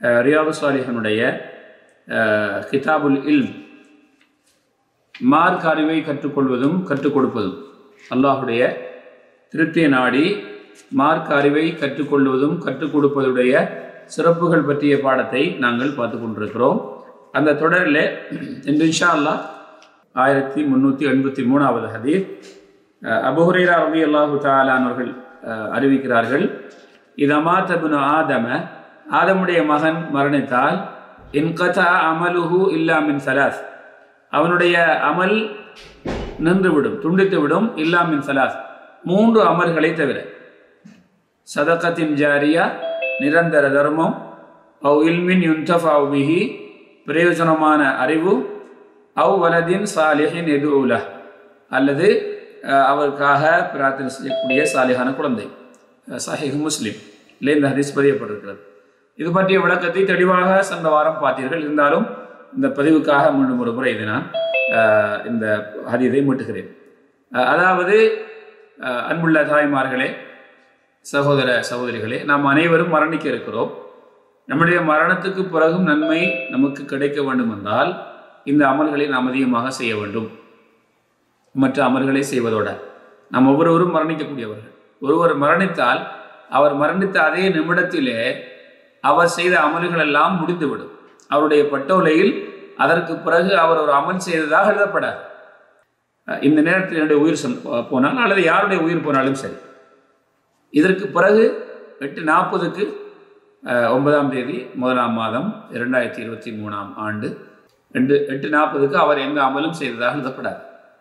அஹ், ரியாது சாலிஹனுடைய அஹ், கிதாபுல் இல் mark அறிவை கற்றுக்கொள்வதும் கற்றுக் கொடுப்பதும் அல்லாஹுடைய திருப்திய நாடி மார்க் அறிவை கற்றுக்கொள்வதும் கற்றுக் கொடுப்பதுடைய சிறப்புகள் பற்றிய பாடத்தை நாங்கள் பார்த்து கொண்டிருக்கிறோம் அந்த தொடரில் இன்று இன்ஷா அல்லாஹ் ஆயிரத்தி முந்நூற்றி எண்பத்தி மூணாவது ஹதீர் அபுஹுரேரா ரவி அல்லாஹு தாலான் அவர்கள் அஹ், அறிவிக்கிறார்கள் இதமா தபுனு ஆதம ஆதமுடைய மகன் மரணித்தால் இன்கதா அமலுஹு இல்லாமின் சலாஸ் அவனுடைய அமல் நின்றுவிடும் துண்டித்துவிடும் இல்லாமின் சலாஸ் மூன்று அமல்களை தவிர சதகத்தின் ஜாரியா நிரந்தர தர்மம் அவ் இல்மின் யுந்தஃபாவ் பிஹி பிரயோஜனமான அறிவு அவ் வலதின் சாலிஹின் எது உல அல்லது அஹ், அவருக்காக பிரார்த்தனை செய்யக்கூடிய சாலிஹான குழந்தை சஹிஹ் முஸ்லிம் இல்லை இந்த ஹதீஸ் பதியப்பட்டிருக்கிறது இது பற்றிய விளக்கத்தை தெளிவாக சென்ற வாரம் பார்த்தீர்கள் இருந்தாலும் இந்த பதிவுக்காக மீண்டும் ஒரு முறை இதை நான் அஹ், இந்த ஹதீதை மீட்டுகிறேன் அஹ், அதாவது அஹ், அன்புள்ள தாய்மார்களே சகோதர சகோதரிகளே நாம் அனைவரும் மரணிக்க இருக்கிறோம் நம்முடைய மரணத்துக்கு பிறகும் நன்மை நமக்கு கிடைக்க வேண்டும் என்றால் இந்த அமல்களை நாம் அதிகமாக செய்ய வேண்டும் மற்ற அமல்களை செய்வதோட நாம் ஒவ்வொருவரும் மரணிக்கக்கூடியவர்கள் ஒருவர் மரணித்தால் அவர் மரணித்த அதே நிமிடத்திலே அவர் செய்த அமல்கள் எல்லாம் முடிந்துவிடும் அவருடைய பட்டோலையில் அதற்கு பிறகு அவர் ஒரு அமல் செய்ததாக எழுதப்படாது அஹ் இந்த நேரத்தில் என்னுடைய உயிர் சொல் போனால் அல்லது யாருடைய உயிர் போனாலும் சரி இதற்கு பிறகு எட்டு நாற்பதுக்கு ஒன்பதாம் தேதி முதலாம் மாதம் இரண்டாயிரத்தி இருபத்தி மூணாம் ஆண்டு ரெண்டு எட்டு நாற்பதுக்கு அவர் எந்த அமலும் செய்ததாக எழுதப்படாது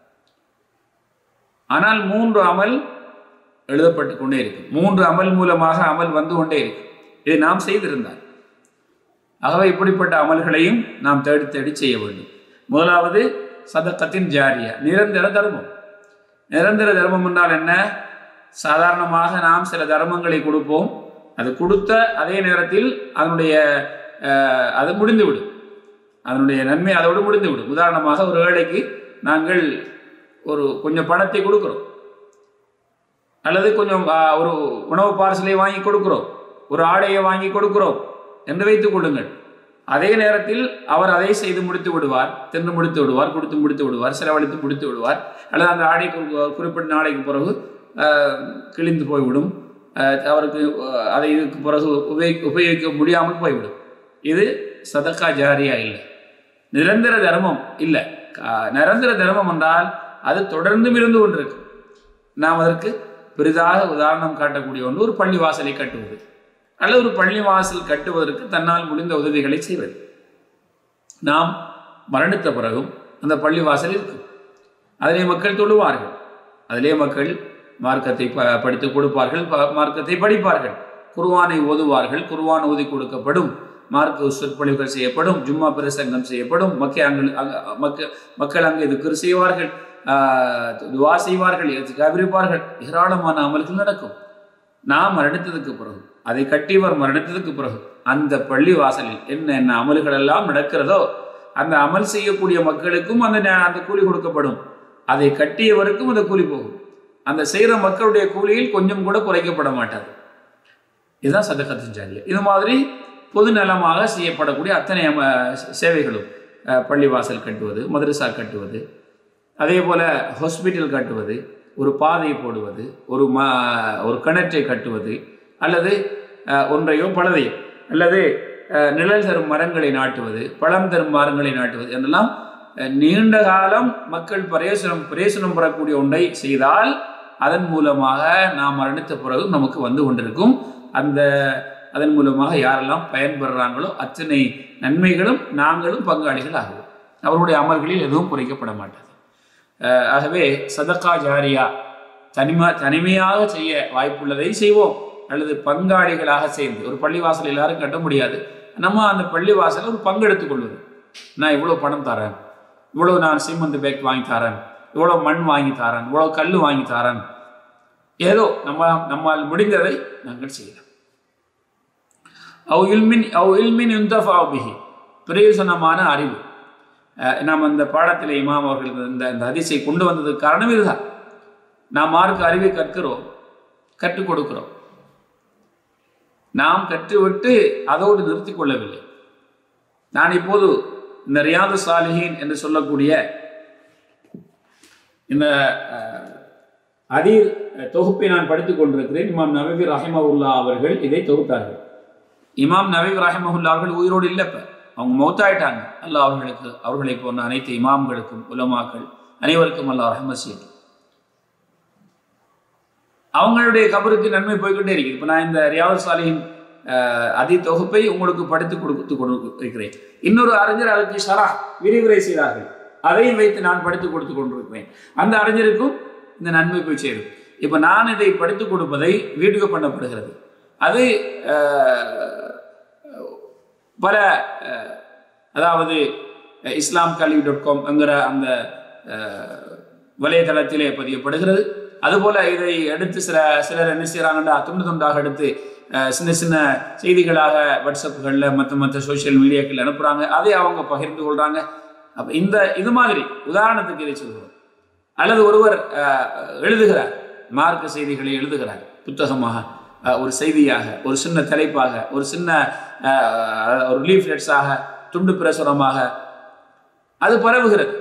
ஆனால் மூன்று அமல் எழுதப்பட்டு கொண்டே இருக்கு மூன்று அமல் மூலமாக அமல் வந்து கொண்டே இருக்கு இதை நாம் செய்திருந்தால் ஆகவே இப்படிப்பட்ட அமல்களையும் நாம் தேடி தேடி செய்ய வேண்டும் முதலாவது சதக்கத்தின் ஜாரியா நிரந்தர தர்மம் நிரந்தர தர்மம் என்றால் என்ன சாதாரணமாக நாம் சில தர்மங்களை கொடுப்போம் அது கொடுத்த அதே நேரத்தில் அதனுடைய அஹ், அது முடிந்துவிடும் அதனுடைய நன்மை அதோடு முடிந்துவிடும் உதாரணமாக ஒரு ஏழைக்கு நாங்கள் ஒரு கொஞ்சம் பணத்தை கொடுக்குறோம் அல்லது கொஞ்சம் ஆ, ஒரு உணவு பார்சலை வாங்கி கொடுக்கிறோம் ஒரு ஆடையை வாங்கி கொடுக்கிறோம் என்று வைத்துக் கொள்ளுங்கள் அதே நேரத்தில் அவர் அதை செய்து முடித்து விடுவார் தின்று முடித்து விடுவார் கொடுத்து முடித்து விடுவார் செலவழித்து முடித்து விடுவார் அல்லது அந்த ஆடை கு- குறிப்பிட்ட நாளைக்கு பிறகு ஆ, கிழிந்து போய்விடும் ஆ, அவருக்கு ஆ, அதை இதுக்கு பிறகு உபயோகி உபயோகிக்க முடியாமல் போய்விடும் இது சதக்கா ஜாரியா இல்லை நிரந்தர தர்மம் இல்லை கா- நிரந்தர தர்மம் என்றால் அது தொடர்ந்தும் இருந்து கொண்டிருக்கு நாம் அதற்கு பெரிதாக உதாரணம் காட்டக்கூடிய ஒன்று ஒரு பள்ளிவாசலை கட்டுவது அல்லது ஒரு பள்ளிவாசல் கட்டுவதற்கு தன்னால் முடிந்த உதவிகளை செய்வது நாம் மரணித்த பிறகும் அந்த பள்ளிவாசல் இருக்கும் அதிலே மக்கள் தொழுவார்கள் அதிலே மக்கள் மார்க்கத்தை ப படித்து கொடுப்பார்கள் ப- மார்க்கத்தை படிப்பார்கள் குர்ஆனை ஓதுவார்கள் குர்ஆன் ஓதி கொடுக்கப்படும் மார்க்க சொற்பொழிவுகள் செய்யப்படும் ஜும்மா பிரசங்கம் செய்யப்படும் மக்கள் அங்கு அங்க- மக்க மக்கள் அங்கே திக்ர் செய்வார்கள் ஆஹ், துவா செய்வார்கள் கவிரிப்பார்கள் ஏராளமான அமல்கள் நடக்கும் நாம் மரணித்ததுக்கு பிறகு அதை கட்டியவர் மரணித்ததுக்கு பிறகு அந்த பள்ளி வாசலில் என்ன என்ன அமல்கள் எல்லாம் நடக்கிறதோ அந்த அமல் செய்யக்கூடிய மக்களுக்கும் அந்த நே- அந்த கூலி கொடுக்கப்படும் அதை கட்டியவருக்கும் அந்த கூலி போகும் அந்த செய்கிற மக்களுடைய கூலியில் கொஞ்சம் கூட குறைக்கப்பட மாட்டாது இதுதான் சதகத்தின் ஜாரியா இது மாதிரி பொது நலமாக செய்யப்படக்கூடிய அத்தனை அம- சேவைகளும் அஹ், பள்ளிவாசல் கட்டுவது மதரசா கட்டுவது அதே போல் ஹாஸ்பிட்டல் கட்டுவது ஒரு பாதை போடுவது ஒரு ம ஒரு கிணற்றை கட்டுவது அல்லது அஹ், ஒன்றையோ பலதையோ அல்லது அஹ், நிழல் தரும் மரங்களை நாட்டுவது பழம் தரும் மரங்களை நாட்டுவது என்றெல்லாம் அஹ், நீண்ட காலம் மக்கள் பிரயோசனம் பிரயோசனம் பெறக்கூடிய ஒன்றை செய்தால் அதன் மூலமாக நாம் மரணித்த பிறகு நமக்கு வந்து கொண்டிருக்கும் அந்த அதன் மூலமாக யாரெல்லாம் பயன்பெறுறாங்களோ அத்தனை நன்மைகளும் நாங்களும் பங்காளிகள் ஆகுவோம் அவருடைய அமல்களில் எதுவும் குறைக்கப்பட மாட்டாது அஹ் ஆகவே சதக்கா ஜாரியா தனிமா தனிமையாக செய்ய வாய்ப்புள்ளதை செய்வோம் அல்லது பங்காளிகளாக சேர்ந்து ஒரு பள்ளிவாசல் எல்லாரும் கட்ட முடியாது நம்ம அந்த பள்ளிவாசலில் ஒரு பங்கெடுத்துக் கொள்வது நான் இவ்வளோ பணம் தரேன் இவ்வளோ நான் சிமெண்ட் பேக் வாங்கி தரேன் இவ்வளோ மண் வாங்கி தரேன் இவ்வளோ கல் வாங்கி தரேன் ஏதோ நம்ம நம்மால் முடிந்ததை நாங்கள் செய்யலாம் அவ் இல்மின் அவ் இல்மின் யுந்தஃபா பிஹி பிரயோசனமான அறிவு அஹ் நாம் அந்த பாடத்தில் இமாம் அவர்கள் இந்த இந்த ஹதீஸை கொண்டு வந்ததுக்கு காரணம் இதுதான் நாம் மார்க்க அறிவை கற்கிறோம் கற்றுக் கொடுக்கிறோம் நாம் கற்றுவிட்டு அதோடு நிறுத்திக் கொள்ளவில்லை நான் இப்போது இந்த ரியாது சாலிஹீன் என்று சொல்லக்கூடிய இந்த அஹ், அதீர் தொகுப்பை நான் படித்துக் கொண்டிருக்கிறேன் இமாம் நவீர் ரஹிமவுல்லா அவர்கள் இதை தொகுத்தார்கள் இமாம் நவீர் ரஹிமவுல்லா அவர்கள் உயிரோடு இல்லை இப்ப அவங்க மௌத்தாயிட்டாங்க அல்லாஹ் அவர்களுக்கு அவர்களை போன்ற அனைத்து இமாம்களுக்கும் உலமாக்கள் அனைவருக்கும் அல்லாஹ் ரஹ்மத் செய்யட்டும் அவங்களுடைய கபருக்கு நன்மை போய்க்கொண்டே இருக்குது இப்போ நான் இந்த ரியாவது சாலியின் அதி தொகுப்பை உங்களுக்கு படித்து கொடுத்து கொண்டிருக்கிறேன் இன்னொரு அறிஞர் அதற்கு ஷரா விரிவுரை செய்தார்கள் அதையும் வைத்து நான் படித்து கொடுத்து கொண்டிருக்கிறேன் அந்த அறிஞருக்கும் இந்த நன்மை போய் சேரும் இப்போ நான் இதை படித்து கொடுப்பதை வீடியோ பண்ணப்படுகிறது அது அஹ், பல அஹ், அதாவது அஹ், இஸ்லாம் கல்வி டாட் காம் என்கிற அந்த அஹ், வலைதளத்திலே பதியப்படுகிறது அதுபோல இதை எடுத்து சில சிலர் என்ன செய்கிறாங்கன்னா துண்டு துண்டாக எடுத்து அஹ், சின்ன சின்ன செய்திகளாக வாட்ஸ்அப்புகளில் மற்ற மற்ற சோஷியல் மீடியாக்கள் அனுப்புகிறாங்க அதை அவங்க பகிர்ந்து கொள்கிறாங்க அப்போ இந்த இது மாதிரி உதாரணத்துக்கு இதை சொல்கிறோம் அல்லது ஒருவர் அஹ், எழுதுகிறார் மார்க்க செய்திகளை எழுதுகிறார் புத்தகமாக அஹ், ஒரு செய்தியாக ஒரு சின்ன தலைப்பாக ஒரு சின்ன அஹ், ஒரு லீஃப்லெட்ஸாக துண்டு பிரசுரமாக அது பரவுகிறது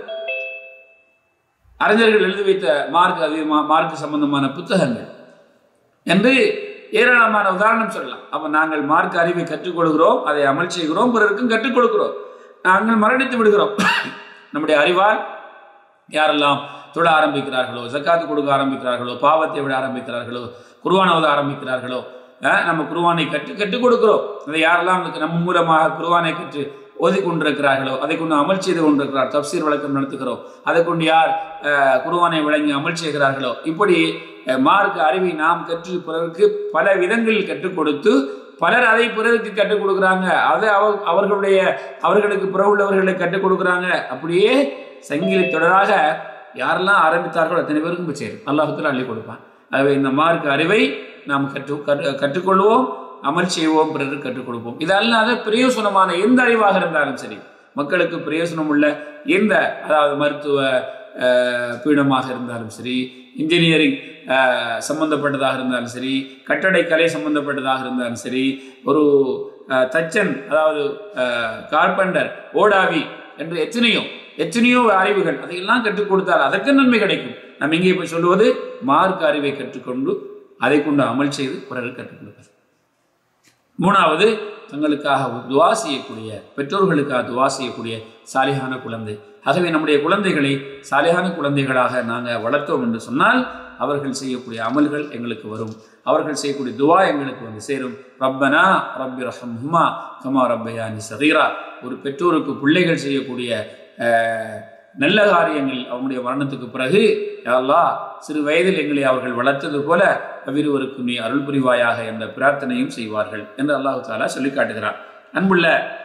அறிஞர்கள் எழுதி வைத்த மார்க் அதிகமாக மார்க் சம்பந்தமான புத்தகங்கள் என்று ஏராளமான உதாரணம் சொல்லலாம் அப்ப நாங்கள் மார்க் அறிவை கற்றுக்கொள்கிறோம் அதை அமல் செய்கிறோம் பிறருக்கும் கற்றுக் கொடுக்கிறோம் நாங்கள் மரணித்து விடுகிறோம் நம்முடைய அறிவால் யாரெல்லாம் தொழ ஆரம்பிக்கிறார்களோ ஜக்காத்து கொடுக்க ஆரம்பிக்கிறார்களோ பாவத்தை விட ஆரம்பிக்கிறார்களோ குருவான ஓத ஆரம்பிக்கிறார்களோ அஹ், நம்ம குருவானை கற்று கற்றுக் கொடுக்கிறோம் அதை யாரெல்லாம் நமக்கு நம்ம மூலமாக குருவானை கற்று ஓதி கொண்டிருக்கிறார்களோ அதை கொண்டு அமல் செய்து கொண்டிருக்கிறார் தப்சீர் வழக்கம் நடத்துகிறோம் அதை கொண்டு யார் அஹ், குருவானை வழங்கி அமல் செய்கிறார்களோ இப்படி அஹ், மார்க்க அறிவை நாம் கற்று பிறருக்கு பல விதங்களில் கற்றுக் கொடுத்து பலர் அதை பிறருக்கு கற்றுக் கொடுக்குறாங்க அதை அவ அவர்களுடைய அவர்களுக்கு பிற உள்ளவர்களுக்கு கற்றுக் கொடுக்குறாங்க அப்படியே சங்கிலி தொடராக யாரெல்லாம் ஆரம்பித்தார்களோ அத்தனை பேருக்கும் போய் சேரும் அல்லாஹுக்கு அள்ளி கொடுப்பான் ஆகவே இந்த மார்க்க அறிவை நாம் கற்று கற்று- கற்றுக்கொள்வோம் அமல் செய்வோம் பிறருக்கு கற்றுக் கொடுப்போம் இது அல்லாத பிரயோசனமான எந்த அறிவாக இருந்தாலும் சரி மக்களுக்கு பிரயோசனம் உள்ள எந்த அதாவது மருத்துவ அஹ், பீடமாக இருந்தாலும் சரி இன்ஜினியரிங் அஹ், சம்பந்தப்பட்டதாக இருந்தாலும் சரி கட்டடக்கலை சம்பந்தப்பட்டதாக இருந்தாலும் சரி ஒரு அஹ், தச்சன் அதாவது கார்பெண்டர் ஓடாவி என்று எத்தனையோ எத்தனையோ அறிவுகள் அதையெல்லாம் கற்றுக் கொடுத்தால் அதற்கு நன்மை கிடைக்கும் நம்ம இங்கே போய் சொல்லுவது மார்க்க அறிவை கற்றுக்கொண்டு அதை கொண்டு அமல் செய்து பிறருக்கு கற்றுக் கொடுப்பது மூணாவது தங்களுக்காக துவா செய்யக்கூடிய பெற்றோர்களுக்காக துவா செய்யக்கூடிய சாலிகான குழந்தை ஆகவே நம்முடைய குழந்தைகளை சாலிகான குழந்தைகளாக நாங்கள் வளர்த்தோம் என்று சொன்னால் அவர்கள் செய்யக்கூடிய அமல்கள் எங்களுக்கு வரும் அவர்கள் செய்யக்கூடிய துவா எங்களுக்கு வந்து சேரும் ரப்பனா ரப்பி ரஹம்ஹுமா கமா ரப்பயானி சகீரா ஒரு பெற்றோருக்கு பிள்ளைகள் செய்யக்கூடிய அஹ், நல்ல காரியங்கள் அவங்களுடைய மரணத்துக்கு பிறகு யா அல்லாஹ் சிறு வயதில் எங்களை அவர்கள் வளர்த்தது போல அவ்விருவருக்கும் நீ அருள் புரிவாயாக என்ற பிரார்த்தனையும் செய்வார்கள் என்று அல்லாஹு தாலா சொல்லி காட்டுகிறார் அன்புள்ள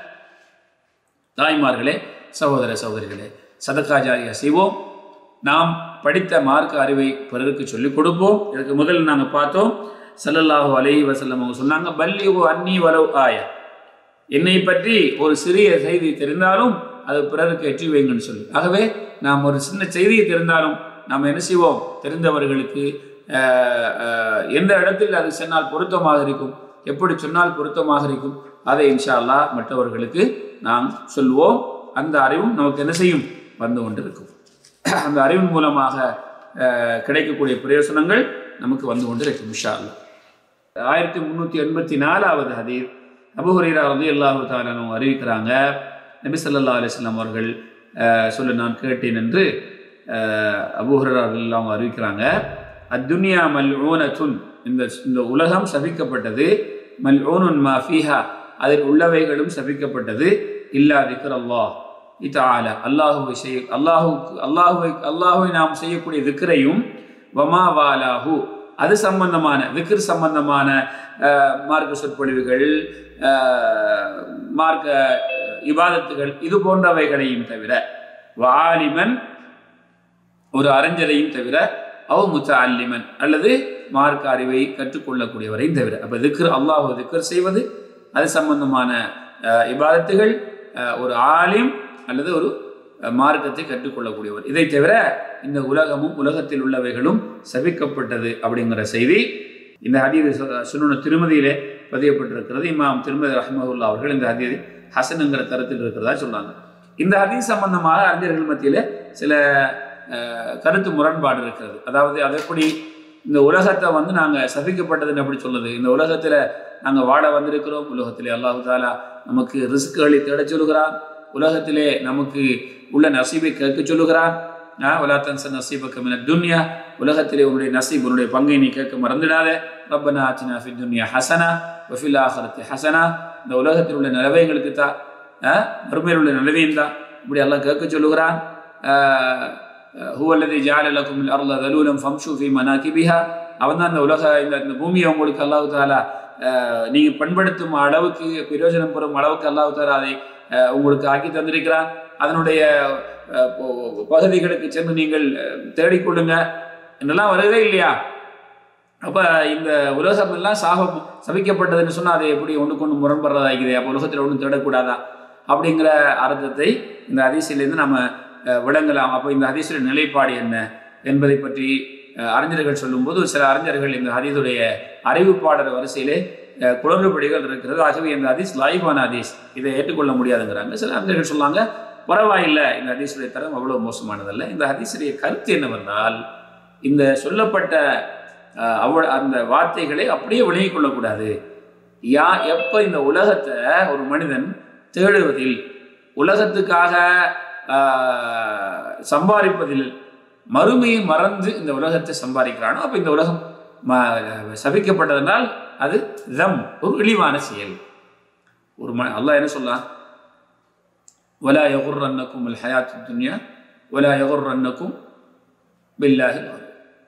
தாய்மார்களே சகோதர சகோதரிகளே சதக்கா ஜாரியா செய்வோம் நாம் படித்த மார்க்க அறிவை பிறருக்கு சொல்லிக் கொடுப்போம் இதுக்கு முதல்ல நாங்கள் பார்த்தோம் ஸல்லல்லாஹு அலைஹி வஸல்லம் அவங்க சொன்னாங்க பல்லி ஓ அன்னி வலவ் ஆய என்னை பற்றி ஒரு சிறிய செய்தி தெரிந்தாலும் அது பிறருக்கு எற்றி வைங்கன்னு சொல்லி ஆகவே நாம் ஒரு சின்ன செய்தியை தெரிந்தாலும் நாம் என்ன செய்வோம் தெரிந்தவர்களுக்கு அஹ், அஹ், எந்த இடத்தில் அது சொன்னால் பொருத்தமாக இருக்கும் எப்படி சொன்னால் பொருத்தமாக இருக்கும் அதை இன்ஷா அல்லாஹ் மற்றவர்களுக்கு நாம் சொல்வோம் அந்த அறிவும் நமக்கு என்ன செய்யும் வந்து கொண்டிருக்கும் அந்த அறிவின் மூலமாக அஹ், கிடைக்கக்கூடிய பிரயோசனங்கள் நமக்கு வந்து கொண்டிருக்கும் இன்ஷா அல்லாஹ் ஆயிரத்தி முந்நூற்றி எண்பத்தி நாலாவது ஹதீர் அபு ஹுரைரா ரதி அல்லாஹு தாலானும் அறிவிக்கிறாங்க நபி ஸல்லல்லாஹு அலைஹி வஸல்லம் அவர்கள் அஹ், சொல்ல நான் கேட்டேன் என்று அஹ், அபு ஹுரைரா ரலியல்லாஹு அன்ஹு அறிவிக்கிறாங்க அத்துன்யா மல்ஊனத்துன் இந்த இந்த உலகம் சபிக்கப்பட்டது மல்ஊனுன் மா ஃபீஹா அதில் உள்ளவைகளும் சபிக்கப்பட்டது இல்லா திக்ர் அல்லாஹ் இதால அல்லாஹுவை செய்ய அல்லாஹுக்கு அல்லாஹுவை அல்லாஹுவை நாம் செய்யக்கூடிய திக்ரையும் வமா வாலாஹு அது சம்பந்தமான விக்ர் சம்பந்தமான அஹ், மார்க்க சொற்பொழிவுகள் அஹ், மார்க்க அஹ், இபாதத்துகள் இது போன்றவைகளையும் தவிர வாலிமன் ஒரு அறிஞரையும் தவிர அவ் முத்த அல்லிமன் அல்லது மார்க்க அறிவை கற்றுக்கொள்ளக்கூடியவரையும் தவிர அப்போ திக்ர் அல்லாஹ் திக்ர் செய்வது அது சம்பந்தமான அஹ், இபாதத்துகள் அஹ், ஒரு ஆலிம் அல்லது ஒரு அஹ், மார்க்கத்தை கற்றுக்கொள்ளக்கூடியவர் இதை தவிர இந்த உலகமும் உலகத்தில் உள்ளவைகளும் சபிக்கப்பட்டது அப்படிங்கிற செய்தி இந்த ஹதீது சுனு திருமதியிலே பதியப்பட்டிருக்கிறது இமாம் திருமதி ரஹ்மதுல்லா அவர்கள் இந்த ஹதீஸ் ஹசனுங்கிற தரத்தில் இருக்கிறதா சொல்றாங்க இந்த ஹதீஸ் சம்பந்தமாக அறிஞர்கள் மத்தியில் சில அஹ், கருத்து முரண்பாடு இருக்கிறது அதாவது அது எப்படி இந்த உலகத்தை வந்து நாங்கள் சபிக்கப்பட்டதுன்னு எப்படி சொல்லுது இந்த உலகத்தில் நாங்கள் வாழ வந்திருக்கிறோம் உலகத்திலே அல்லாஹு தாலா நமக்கு ரிஸ்க்குகளை தேடச் சொல்லுகிறான் உலகத்திலே நமக்கு உள்ள நசீபை கேட்க சொல்லுகிறான் வலாத்தன்ச நசீபக்க மின துன்யா உலகத்திலே உன்னுடைய நசீப் உன்னுடைய பங்கை நீ கேட்க மறந்துடாத ரப்பனா ஆத்தினா ஃபி துன்யா ஹசனா வஃபில் ஆஹரத்து ஹசனா இந்த உலகத்தில் உள்ள நிலவை எங்களுக்கு தா அஹ், மறுமையில் உள்ள நிலவையும் தான் இப்படி எல்லாம் கேட்க சொல்லுகிறான் ஹுவல்லதி ஜாலலக்கும் அருள தலூலம் ஃபம்ஷு ஃபி மனாகிபிஹா அவன் தான் இந்த உலக இந்த இந்த பூமியை உங்களுக்கு அல்லாஹு தாலா அஹ், நீங்க பண்படுத்தும் அளவுக்கு பிரயோஜனம் பெறும் அளவுக்கு அல்லாஹு தாலா அதை அஹ், உங்களுக்கு ஆக்கி தந்திருக்கிறான் அதனுடைய அஹ், ப- பகுதிகளுக்கு சென்று நீங்கள் அஹ், தேடிக்கொள்ளுங்க என்னெல்லாம் வருதே இல்லையா அப்ப இந்த உலகம் எல்லாம் சாக சபிக்கப்பட்டதுன்னு சொன்னா அதை எப்படி ஒண்ணுக்கு ஒன்று முரண்படுறதா இருக்குது அப்போ உலகத்தில் ஒன்றும் தேடக்கூடாதா அப்படிங்கிற அர்த்தத்தை இந்த அதிசயிலேருந்து நம்ம அஹ், விளங்கலாம் அப்போ இந்த அதிசய நிலைப்பாடு என்ன என்பதை பற்றி அஹ், அறிஞர்கள் சொல்லும்போது சில அறிஞர்கள் இந்த ஹதீஸுடைய அறிவிப்பாளர் வரிசையிலே அஹ், குளறுபடிகள் இருக்கிறது ஆகவே இந்த ஹதீஸ் லாய்வான ஹதீஸ் இதை ஏற்றுக்கொள்ள முடியாதுங்கிறாங்க சில அறிஞர்கள் சொன்னாங்க பரவாயில்லை இந்த ஹதீஸுடைய தரம் அவ்வளவு மோசமானதல்ல இந்த ஹதீஸுடைய கருத்து என்னவென்றால் இந்த சொல்லப்பட்ட அஹ், அவ அந்த வார்த்தைகளை அப்படியே விளங்கிக் கொள்ளக்கூடாது யா எப்போ இந்த உலகத்தை ஒரு மனிதன் தேடுவதில் உலகத்துக்காக ஆஹ், சம்பாதிப்பதில் மறுமையை மறந்து இந்த உலகத்தை சம்பாதிக்கிறானோ அப்போ இந்த உலகம் ம- சபிக்கப்பட்டதனால் அது தம் ஒரு இழிவான செயல் ஒரு ம அல்லாஹ் என்ன சொல்லலாம் ولا يغرنكم الحياة الدنيا ولا يغرنكم بالله الغرور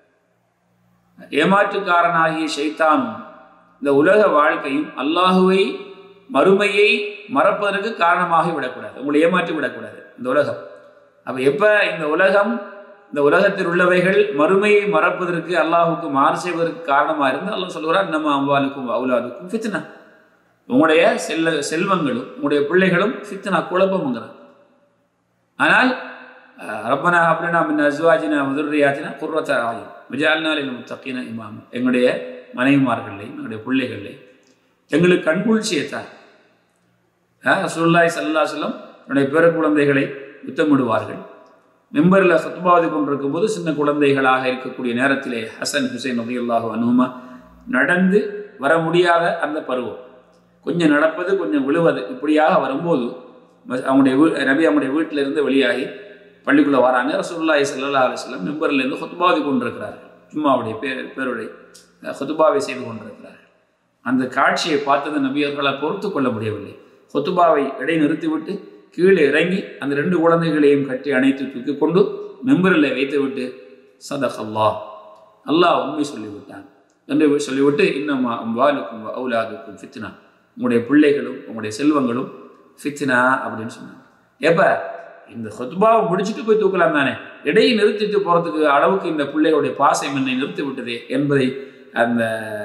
ஏமாற்றுக்காரனாகிய ஷைத்தானும் இந்த உலக வாழ்க்கையும் அல்லாஹுவை மறுமையை மறப்பதற்கு காரணமாகி விடக்கூடாது உங்களை ஏமாற்றி விடக்கூடாது இந்த உலகம் அப்போ எப்போ இந்த உலகம் இந்த உலகத்தில் உள்ளவைகள் மறுமையை மறப்பதற்கு அல்லாஹுக்கு மாறு செய்வதற்கு காரணமாக இருந்து அல்லாஹ் சொல்கிறார் நம்ம அவ்வாலுக்கும் அவுலாதுக்கும் ஃபித்னா உங்களுடைய செல்ல செல்வங்களும் உங்களுடைய பிள்ளைகளும் ஃபித்னா குழப்பம்ங்கிறார் ஆனால் அஹ், ரப்பனா அப்படின்னா மின் அஸ்வாஜினா முதர்ரியாத்தினா குர்ரத்த ஆயும் விஜால்னால் முத்தக்கின இமாம் எங்களுடைய மனைவிமார்களையும் எங்களுடைய பிள்ளைகளையும் எங்களுக்கு கண்குளிர்ச்சியை தார் ரசூல்லாய் சல்லா சொல்லம் என்னுடைய பிற குழந்தைகளை யுத்தமிடுவார்கள் மெம்பரில் சத்துபாவதி கொண்டிருக்கும் போது சின்ன குழந்தைகளாக இருக்கக்கூடிய நேரத்திலே ஹசன் ஹுசைன் நபியுல்லாஹு அனுமா நடந்து வர முடியாத அந்த பருவம் கொஞ்சம் நடப்பது கொஞ்சம் விழுவது இப்படியாக வரும்போது ம- அவங்களுடைய வீ நபி அவங்களுடைய வீட்டிலிருந்து வெளியாகி பள்ளிக்குள்ளே வராங்க ரசூலுல்லாஹி ஸல்லல்லாஹு அலைஹி வஸல்லம் மெம்பர்லேருந்து ஹுத்பாதி கொண்டிருக்கிறார்கள் ஜும்மாவுடைய பேர் பேருடைய ஹுத்துபாவை செய்து கொண்டிருக்கிறார்கள் அந்த காட்சியை பார்த்தது நபியர்களால் பொறுத்து கொள்ள முடியவில்லை ஹுத்துபாவை இடைநிறுத்திவிட்டு கீழே இறங்கி அந்த ரெண்டு குழந்தைகளையும் கட்டி அணைத்து தூக்கி கொண்டு மெம்பரில் வைத்துவிட்டு சதக் அல்லாஹ் அல்லாஹ் உண்மை சொல்லிவிட்டான் என்று சொல்லிவிட்டு இன்னமா வாலுக்கும் அவுலாதுக்கும் ஃபித்னா உங்களுடைய பிள்ளைகளும் உங்களுடைய செல்வங்களும் ஃபித்னா அப்படின்னு சொன்னாங்க எப்ப இந்த ஹுத்பாவை முடிச்சுட்டு போய் தூக்கலாம் தானே இடையை நிறுத்திட்டு போறதுக்கு அளவுக்கு இந்த பிள்ளைகளுடைய பாசம் என்னை நிறுத்தி விட்டதே என்பதை அந்த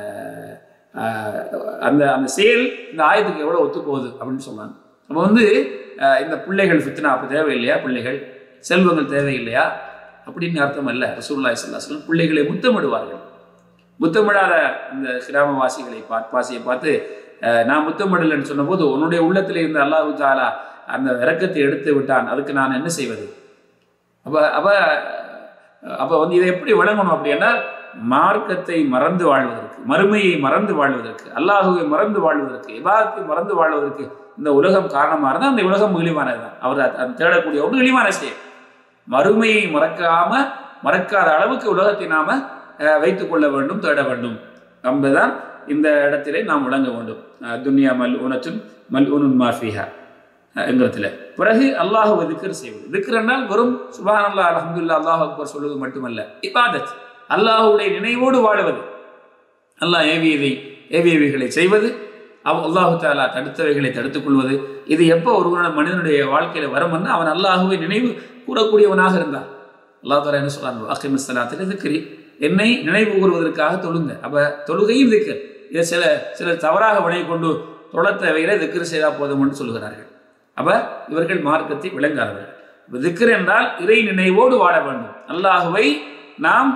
ஆஹ், அந்த அந்த செயல் இந்த ஆயத்துக்கு எவ்வளோ ஒத்து போகுது அப்படின்னு சொன்னாங்க அப்போ வந்து ஆஹ், இந்த பிள்ளைகள் ஃபித்னா அப்போ தேவையில்லையா பிள்ளைகள் செல்வங்கள் தேவையில்லையா அப்படின்னு அர்த்தம் அல்ல ரசூல்லாய் சல்லாஸ்லம் பிள்ளைகளை முத்தமிடுவார்கள் முத்தமிடாத இந்த கிராமவாசிகளை பார்த்து வாசியை பார்த்து அஹ், நான் முத்தமிடலைன்னு சொன்னபோது உன்னுடைய உள்ளத்தில் இருந்த அல்லாஹு தாலா அந்த இறக்கத்தை எடுத்து விட்டான் அதுக்கு நான் என்ன செய்வது அப்போ அப்போ அப்போ வந்து இதை எப்படி விளங்கணும் அப்படின்னா மார்க்கத்தை மறந்து வாழ்வதற்கு மறுமையை மறந்து வாழ்வதற்கு அல்லாஹுவை மறந்து வாழ்வதற்கு இபாதத்தை மறந்து வாழ்வதற்கு இந்த உலகம் காரணமாக இருந்தால் அந்த உலகம் இழிவானது தான் அவர் அது- அது தேடக்கூடிய ஒன்று இழிவான செயல் மறுமையை மறக்காம மறக்காத அளவுக்கு உலகத்தை நாம அஹ், வைத்துக் கொள்ள வேண்டும் தேட வேண்டும் என்பதுதான் இந்த இடத்திலே நாம் விளங்க வேண்டும் அஹ், துன்யா மல் உனத்துன் மல் உனுன் மாஃபிஹா என்கிறதுல பிறகு அல்லாஹுவை திக்ர் செய்வது திக்ர் என்றால் வெறும் சுபான் அல்லா அலமதுல்லா அல்லாஹ் அக்பர் சொல்வது மட்டுமல்ல இபாதத் அல்லாஹுடைய நினைவோடு வாழுவது அல்லாஹ் ஏவியதை ஏவியவைகளை செய்வது அவ் அல்லாஹு தாலா தடுத்தவைகளை தடுத்துக் கொள்வது இது எப்போ ஒரு மனிதனுடைய வாழ்க்கையில வரும்னா அவன் அல்லாஹுவை நினைவு கூறக்கூடியவனாக இருந்தான் அல்லாஹ் தாலா என்ன சொல்றான் அக்கிம் சலாத்தில் திக்ரி என்னை நினைவு கூறுவதற்காக தொழுங்க அப்ப தொழுகையும் திக்கர் இதை சில சிலர் தவறாக வினை கொண்டு தொழ தேவையில திக்ர் செய்தால் போதும்னு சொல்கிறார்கள் அப்ப இவர்கள் மார்க்கத்தை விளங்காதவர்கள் இப்ப திக்ர் என்றால் இறை நினைவோடு வாழ வேண்டும் அல்லாஹுவை நாம்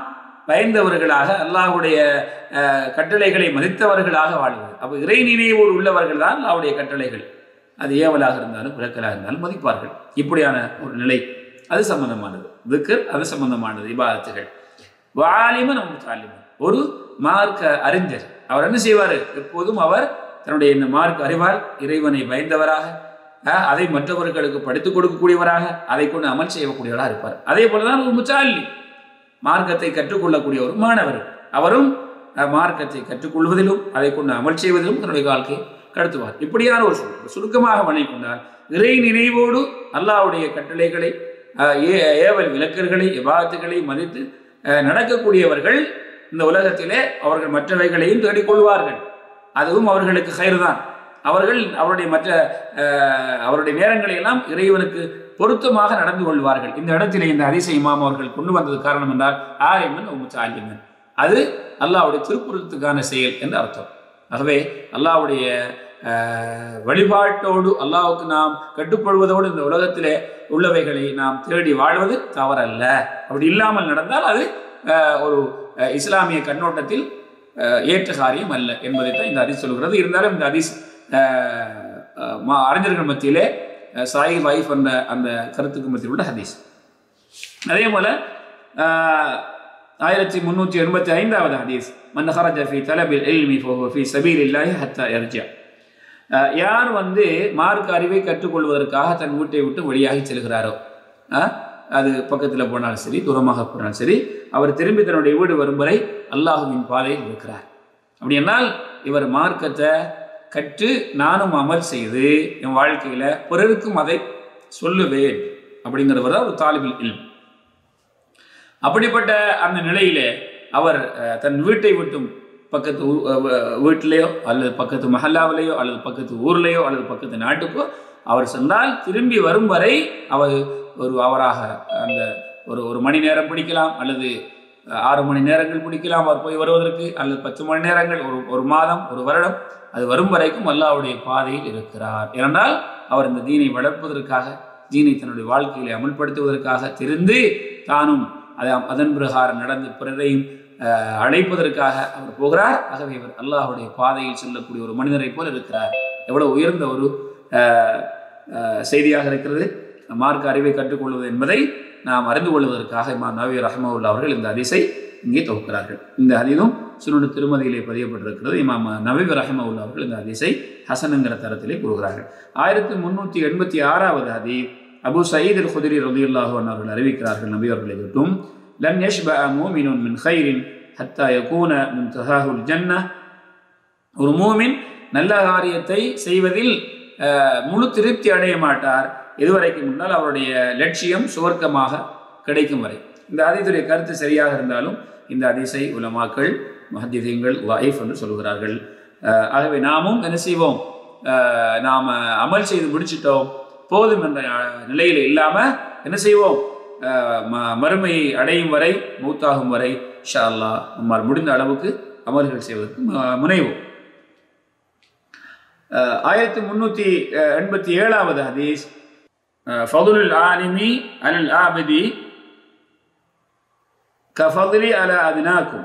பயந்தவர்களாக அல்லாஹ்வுடைய அஹ், கட்டளைகளை மதித்தவர்களாக வாழ்வது அப்போ இறை நினைவோடு உள்ளவர்கள் தான் அல்லாஹ்வுடைய கட்டளைகள் அது ஏவலாக இருந்தாலும் விளக்கலாக இருந்தாலும் மதிப்பார்கள் இப்படியான ஒரு நிலை அது சம்பந்தமானது திக்கர் அது சம்பந்தமானது இபாதத்துகள் வாலிமன் முத்தாலிமன் ஒரு மார்க்க அறிஞர் அவர் என்ன செய்வார் எப்போதும் அவர் தன்னுடைய இந்த மார்க்க அறிவால் இறைவனை பயந்தவராக அஹ், அதை மற்றவர்களுக்கு படித்துக் கொடுக்கக்கூடியவராக அதை கொண்டு அமல் செய்யக்கூடியவராக இருப்பார் அதே போலதான் ஒரு முச்சாலி மார்க்கத்தை கற்றுக்கொள்ளக்கூடிய ஒரு மாணவர் அவரும் அஹ், மார்க்கத்தை கற்றுக்கொள்வதிலும் அதை கொண்டு அமல் செய்வதிலும் தன்னுடைய வாழ்க்கையை கடத்துவார் இப்படியான ஒரு சுருக்கம் சுருக்கமாக வணங்கி கொண்டால் இறை நினைவோடு அல்லாஹ்வுடைய கட்டளைகளை அஹ், ஏ- ஏவல் விளக்கல்களை எபாத்துகளை மதித்து அஹ், நடக்கக்கூடியவர்கள் இந்த உலகத்திலே அவர்கள் மற்றவைகளையும் தேடிக்கொள்வார்கள் அதுவும் அவர்களுக்கு கயிறு தான் அவர்கள் அவருடைய மற்ற அஹ், அவருடைய நேரங்களை எல்லாம் இறைவனுக்கு பொருத்தமாக நடந்து கொள்வார்கள் இந்த இடத்திலே இந்த அதிசய இமாம் அவர்கள் கொண்டு வந்தது காரணம் என்றால் ஆரிமன் உமுச்சாலிமன் அது அல்லாஹ்வுடைய திருப்புறத்துக்கான செயல் என்று அர்த்தம் ஆகவே அல்லாஹ்வுடைய அஹ், வழிபாட்டோடு அல்லாஹ்வுக்கு நாம் கட்டுப்படுவதோடு இந்த உலகத்திலே உள்ளவைகளை நாம் தேடி வாழ்வது தவறல்ல அப்படி இல்லாமல் நடந்தால் அது அஹ், ஒரு அஹ், இஸ்லாமிய கண்ணோட்டத்தில் அஹ், ஏற்ற காரியம் அல்ல என்பதை தான் இந்த அதிஸ் சொல்கிறது இருந்தாலும் இந்த அதிஸ் அஹ், அஹ், மா- அறிஞர்கள் மத்தியிலே அஹ், சாய் வைஃப் என்ற அந்த கருத்துக்கு மத்தியில் உள்ள ஹதீஸ் அதே போல ஆஹ், ஆயிரத்தி முன்னூற்றி எண்பத்தி ஐந்தாவது ஹதீஸ் மன் ஹரஜ ஃபி தலபில் இல்மி ஃபஹுவ ஃபி சபீலில்லாஹி ஹத்தா யர்ஜிஅ ஆஹ், யார் வந்து மார்க்க அறிவை கற்றுக்கொள்வதற்காக தன் வீட்டை விட்டு வெளியாகி செல்கிறாரோ ஆஹ், அது பக்கத்தில் போனாலும் சரி தூரமாக போனாலும் சரி அவர் திரும்பி தன்னுடைய வீடு வரும் வரை அல்லாஹுவின் பாதையில் இருக்கிறார் அப்படி என்றால் இவர் மார்க்கத்தை கற்று நானும் அமல் செய்து என் வாழ்க்கையில பிறருக்கும் அதை சொல்லுவேன் அப்படிங்கிறவர் தான் ஒரு தாலிபில் இல்ம் அப்படிப்பட்ட அந்த நிலையிலே அவர் அஹ், தன் வீட்டை விட்டும் பக்கத்து ஊ- அஹ், வ- வீட்டிலேயோ அல்லது பக்கத்து மஹல்லாவிலேயோ அல்லது பக்கத்து ஊர்லேயோ அல்லது பக்கத்து நாட்டுக்கோ அவர் சென்றால் திரும்பி வரும் வரை அவர் ஒரு அவராக அந்த ஒரு ஒரு மணி நேரம் பிடிக்கலாம் அல்லது அஹ், ஆறு மணி நேரங்கள் பிடிக்கலாம் அவர் போய் வருவதற்கு அல்லது பத்து மணி நேரங்கள் ஒரு ஒரு மாதம் ஒரு வருடம் அது வரும் வரைக்கும் அல்லாஹ்வுடைய பாதையில் இருக்கிறார் ஏனென்றால் அவர் இந்த தீனை வளர்ப்பதற்காக தீனை தன்னுடைய வாழ்க்கையிலே அமுல்படுத்துவதற்காக தெரிந்து தானும் அதை அதன் பிரகாரம் நடந்து பிறரையும் அஹ், அழைப்பதற்காக அவர் போகிறார் ஆகவே இவர் அல்லாஹ்வுடைய பாதையில் செல்லக்கூடிய ஒரு மனிதரை போல இருக்கிறார் எவ்வளவு உயர்ந்த ஒரு அஹ், அஹ், செய்தியாக இருக்கிறது மார்க்க அறிவை கற்றுக்கொள்வது என்பதை நாம் அறிந்து கொள்வதற்காக இமாம் நவி ரஹ்மவுல்லா அவர்கள் இந்த அதிசை இங்கே தொகுக்கிறார்கள் இந்த அதிலும் சுனு திருமதியிலே பதியப்பட்டிருக்கிறது இமாம் நவீப் ரஹ்மவுல்லா அவர்கள் இந்த அதிசை ஹசனுங்கிற தரத்திலே கூறுகிறார்கள் ஆயிரத்தி முன்னூற்றி எண்பத்தி ஆறாவது ஹதி அபு சயீத் அல் குதிரி ரலியல்லாஹு அன்ஹு அவர்கள் அறிவிக்கிறார்கள் நபி அவர்களை விட்டும் லன் யஷ்பஅ மூமினுன் மின் கைரின் ஹத்தா யகூன முன்தஹாஹுல் ஜன்னah ஒரு மூமின் நல்ல காரியத்தை செய்வதில் அஹ், முழு திருப்தி அடைய மாட்டார் இதுவரைக்கும் முன்னால் அவருடைய லட்சியம் சுவர்க்கமாக கிடைக்கும் வரை இந்த அதித்துடைய கருத்து சரியாக இருந்தாலும் இந்த அதிசை உலமாக்கள் மஹதிதீங்கள் லைஃப் என்று சொல்கிறார்கள் அஹ், ஆகவே நாமும் என்ன செய்வோம் அஹ், நாம் அமல் செய்து முடிச்சிட்டோம் போதும் என்ற அஹ், நிலையில் இல்லாமல் என்ன செய்வோம் அஹ், ம- மறுமையை அடையும் வரை மூத்தாகும் வரை இன்ஷா அல்லாஹ் நம்மால் முடிந்த அளவுக்கு அமல்கள் செய்வதற்கு மு- முனைவோம் அஹ், ஆயிரத்தி முன்னூற்றி எண்பத்தி ஏழாவது ஹதீஸ் அஹ், ஃபதுலுல் ஆலிமி அலல் ஆபிதி கஃபதுலி அல அதினாக்கும்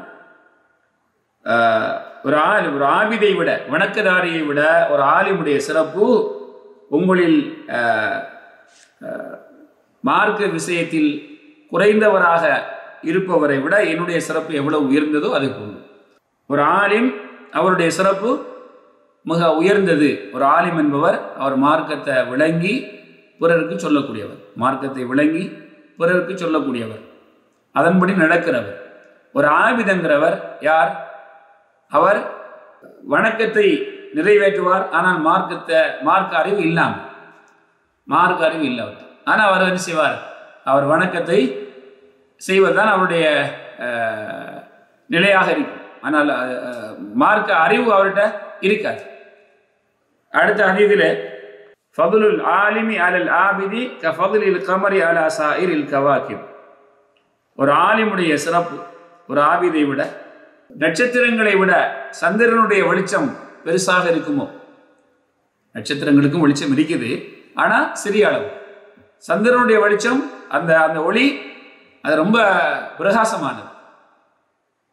ஒரு ஆள் ஒரு ஆபிதை விட வணக்கதாரியை விட ஒரு ஆலிமுடைய சிறப்பு உங்களில் அஹ், அஹ், மார்க்க விஷயத்தில் குறைந்தவராக இருப்பவரை விட என்னுடைய சிறப்பு எவ்வளவு உயர்ந்ததோ அது போன்று ஒரு ஆலிம் அவருடைய சிறப்பு மிக உயர்ந்தது ஒரு ஆலிம் என்பவர் அவர் மார்க்கத்தை விளங்கி பிறருக்கு சொல்லக்கூடியவர் மார்க்கத்தை விளங்கி பிறருக்கு சொல்லக்கூடியவர் அதன்படி நடக்கிறவர் ஒரு ஆபிதங்கிறவர் யார் அவர் வணக்கத்தை நிறைவேற்றுவார் ஆனால் மார்க்கத்தை மார்க்க அறிவு இல்லாமல் மார்க்க அறிவு இல்லை அவர் ஆனால் அவர் என்ன செய்வார் அவர் வணக்கத்தை செய்வதுதான் அவருடைய அஹ், நிலையாக இருக்கும் ஆனால் அஹ், மார்க்க அறிவு அவர்கிட்ட இருக்காது அடுத்த ஹதீதில் ஃபதுலுல் ஆலிமி அலல் ஆபிதி க ஃபதுலில் கமரி அலா சாயிரில் கவாக்கிப் ஒரு ஆலிமுடைய சிறப்பு ஒரு ஆபிதை விட நட்சத்திரங்களை விட சந்திரனுடைய வெளிச்சம் பெருசாக இருக்குமோ நட்சத்திரங்களுக்கும் வெளிச்சம் இருக்குது ஆனால் சிறிய அளவு சந்திரனுடைய வெளிச்சம் அந்த அந்த ஒளி அது ரொம்ப பிரகாசமானது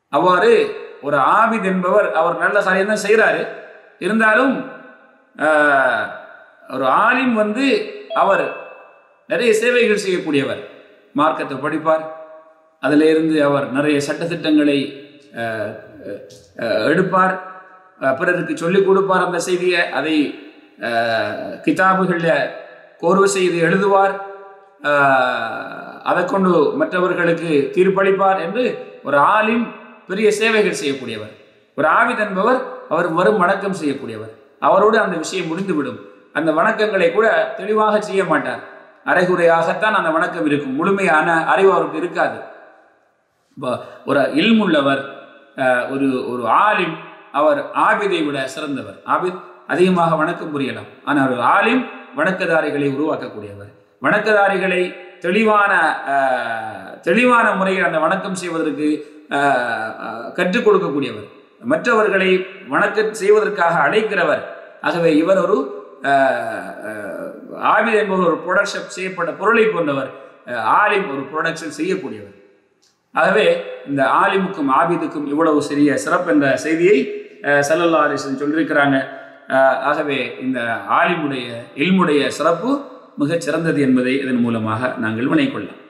அவ்வாறு ஒரு ஆபித் என்பவர் அவர் நல்ல காரியம் தான் செய்கிறாரு இருந்தாலும் ஆஹ், ஒரு ஆலிம் வந்து அவர் நிறைய சேவைகள் செய்யக்கூடியவர் மார்க்கத்தை படிப்பார் அதில் இருந்து அவர் நிறைய சட்டத்திட்டங்களை ஆஹ், ஆஹ், எடுப்பார் ஆஹ், பிறருக்கு சொல்லிக் கொடுப்பார் அந்த செய்தியை அதை ஆஹ், கிதாபுகளில் கோர்வு செய்து எழுதுவார் ஆஹ், அதை கொண்டு மற்றவர்களுக்கு தீர்ப்பளிப்பார் என்று ஒரு ஆலிம் பெரிய சேவைகள் செய்யக்கூடியவர் ஒரு ஆவித் என்பவர் அவர் வரும் வணக்கம் செய்யக்கூடியவர் அவரோடு அந்த விஷயம் முடிந்துவிடும் அந்த வணக்கங்களை கூட தெளிவாக செய்ய மாட்டார் அரைகுறையாகத்தான் அந்த வணக்கம் இருக்கும் முழுமையான அறிவு அவருக்கு இருக்காது இப்போ ஒரு இல்முள்ளவர் அஹ், ஒரு ஒரு ஆலிம் அவர் ஆபிதை விட சிறந்தவர் ஆபித் அதிகமாக வணக்கம் புரியலாம் ஆனால் ஒரு ஆலிம் வணக்கதாரிகளை உருவாக்கக்கூடியவர் வணக்கதாரிகளை தெளிவான அஹ், தெளிவான முறையில் அந்த வணக்கம் செய்வதற்கு அஹ், அஹ், கற்றுக் கொடுக்கக்கூடியவர் மற்றவர்களை வணக்கம் செய்வதற்காக அழைக்கிறவர் ஆகவே இவர் ஒரு அஹ், அஹ், ஆபித் என்பவர் ஒரு ப்ரொடக்ஷன் செய்யப்பட்ட பொருளை போன்றவர் அஹ், ஆலிம் ஒரு ப்ரொடக்ஷன் செய்யக்கூடியவர் ஆகவே இந்த ஆலிமுக்கும் ஆபிதுக்கும் இவ்வளவு சிறிய சிறப்பு என்ற செய்தியை அஹ், ஸல்லல்லாஹு அலைஹி வஸல்லம் சொல்லியிருக்கிறாங்க அஹ், ஆகவே இந்த ஆலிமுடைய இல்முடைய சிறப்பு மிகச் சிறந்தது என்பதை இதன் மூலமாக நாங்கள் வினைக்கொள்ளலாம்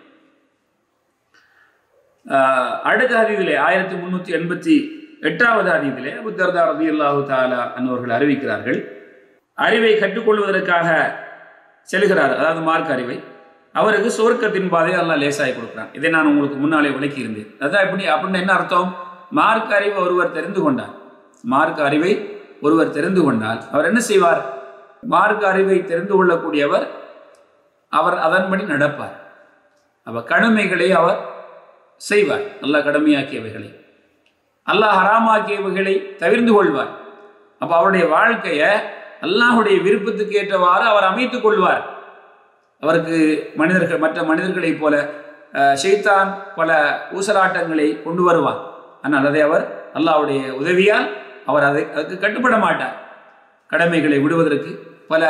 அஹ், அடுத்த ஹதீதிலே ஆயிரத்தி முன்னூற்றி எண்பத்தி எட்டாவது ஹதீதிலே அபுத்தர்தா ரதி அல்லாஹு தாலா அன்னவர்கள் அறிவிக்கிறார்கள் அறிவை கற்றுக்கொள்வதற்காக செல்கிறார் அதாவது மார்க் அறிவை அவருக்கு சுவர்க்கத்தின் பாதை அல்லாஹ் லேசாகி கொடுக்குறான் இதை நான் உங்களுக்கு முன்னாலே விளக்கி இருந்தேன் அதான் இப்படி அப்படின்னு என்ன அர்த்தம் மார்க் அறிவை ஒருவர் தெரிந்து கொண்டார் மார்க் அறிவை ஒருவர் தெரிந்து கொண்டால் அவர் என்ன செய்வார் மார்க் அறிவை தெரிந்து கொள்ளக்கூடியவர் அவர் அதன்படி நடப்பார் அப்ப கடமைகளை அவர் செய்வார் அல்லாஹ் கடமையாக்கியவைகளை அல்லாஹ் ஹராமாக்கியவைகளை தவிர்ந்து கொள்வார் அப்ப அவருடைய வாழ்க்கையை அல்லாஹுடைய விருப்பத்துக்கு ஏற்றவாறு அவர் அமைத்துக் கொள்வார் அவருக்கு மனிதர்கள் மற்ற மனிதர்களைப் போல அஹ், ஷைத்தான் பல ஊசலாட்டங்களை கொண்டு வருவான் ஆனால் அதை அவர் அல்லாஹ்வுடைய உதவியால் அவர் அதை அதுக்கு கட்டுப்பட மாட்டார் கடமைகளை விடுவதற்கு பல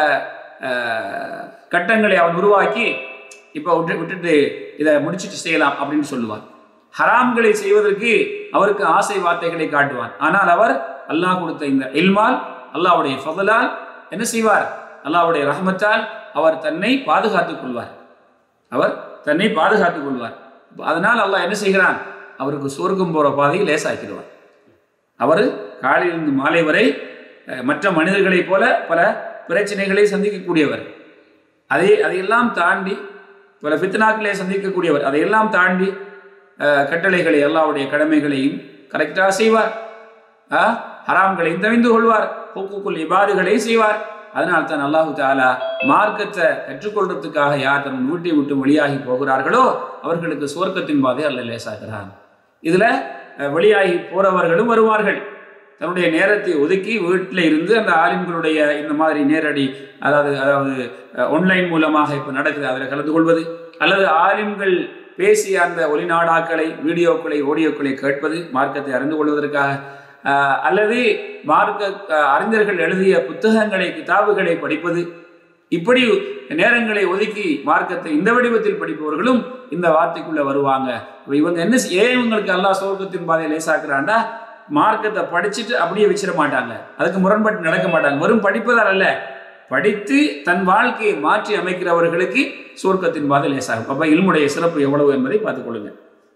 அஹ், கட்டங்களை அவன் உருவாக்கி இப்போ விட்டு விட்டுட்டு இதை முடிச்சிட்டு செய்யலாம் அப்படின்னு சொல்லுவார் ஹராம்களை செய்வதற்கு அவருக்கு ஆசை வார்த்தைகளை காட்டுவான் ஆனால் அவர் அல்லாஹ் கொடுத்த இந்த இல்மால் அல்லாஹ்வுடைய ஃபதலால் என்ன செய்வார் அல்லாஹ்வுடைய ரஹமத்தால் அவர் தன்னை பாதுகாத்துக் கொள்வார் அவர் தன்னை பாதுகாத்துக் கொள்வார் அப்ப அதனால் அல்லாஹ் என்ன செய்கிறான் அவருக்கு சொர்க்கம் போற பாதையை லேசாக்கிடுவார் அவர் காலையிலிருந்து மாலை வரை அஹ், மற்ற மனிதர்களைப் போல பல பிரச்சனைகளை சந்திக்கக்கூடியவர் அதை அதையெல்லாம் தாண்டி பல ஃபித்னாக்களை சந்திக்கக்கூடியவர் அதையெல்லாம் தாண்டி அஹ், கட்டளைகளை அல்லாஹ்வுடைய கடமைகளையும் கரெக்டாக செய்வார் அஹ், ஹராம்களையும் தவிந்து கொள்வார் ஹுக்குக்குல் இபாதுகளையும் செய்வார் அதனால் தான் அல்லாஹு தாலா மார்க்கத்தை கற்றுக்கொள்றதுக்காக யார் தன் வீட்டை விட்டு வெளியாகி போகிறார்களோ அவர்களுக்கு சுவர்க்கத்தின் பாதை அல்ல லேசாகிறான் இதுல அஹ், வெளியாகி போறவர்களும் வருவார்கள் தன்னுடைய நேரத்தை ஒதுக்கி வீட்டில் இருந்து அந்த ஆலிம்களுடைய இந்த மாதிரி நேரடி அதாவது அதாவது ஆன்லைன் மூலமாக இப்போ நடக்குது அதில் கலந்து கொள்வது அல்லது ஆலிம்கள் பேசிய அந்த ஒளிநாடாக்களை வீடியோக்களை ஆடியோக்களை கேட்பது மார்க்கத்தை அறிந்து கொள்வதற்காக அஹ், அல்லது மார்க்க அஹ், அறிஞர்கள் எழுதிய புத்தகங்களை கிதாபுகளை படிப்பது இப்படி நேரங்களை ஒதுக்கி மார்க்கத்தை இந்த வடிவத்தில் படிப்பவர்களும் இந்த வார்த்தைக்குள்ள வருவாங்க அப்ப இவங்க என்ன செய்- ஏன் இவங்களுக்கு அல்லாஹ் சோர்க்கத்தின் பாதையை லேசாக்குறான்டா மார்க்கத்தை படிச்சுட்டு அப்படியே வச்சிட மாட்டாங்க அதுக்கு முரண்பட்டு நடக்க மாட்டாங்க வெறும் படிப்பதால் அல்ல படித்து தன் வாழ்க்கையை மாற்றி அமைக்கிறவர்களுக்கு சுவர்க்கத்தின் பாதை லேசாகும் அப்ப இல்முடைய சிறப்பு எவ்வளவு என்பதை பார்த்துக் கொள்ளுங்க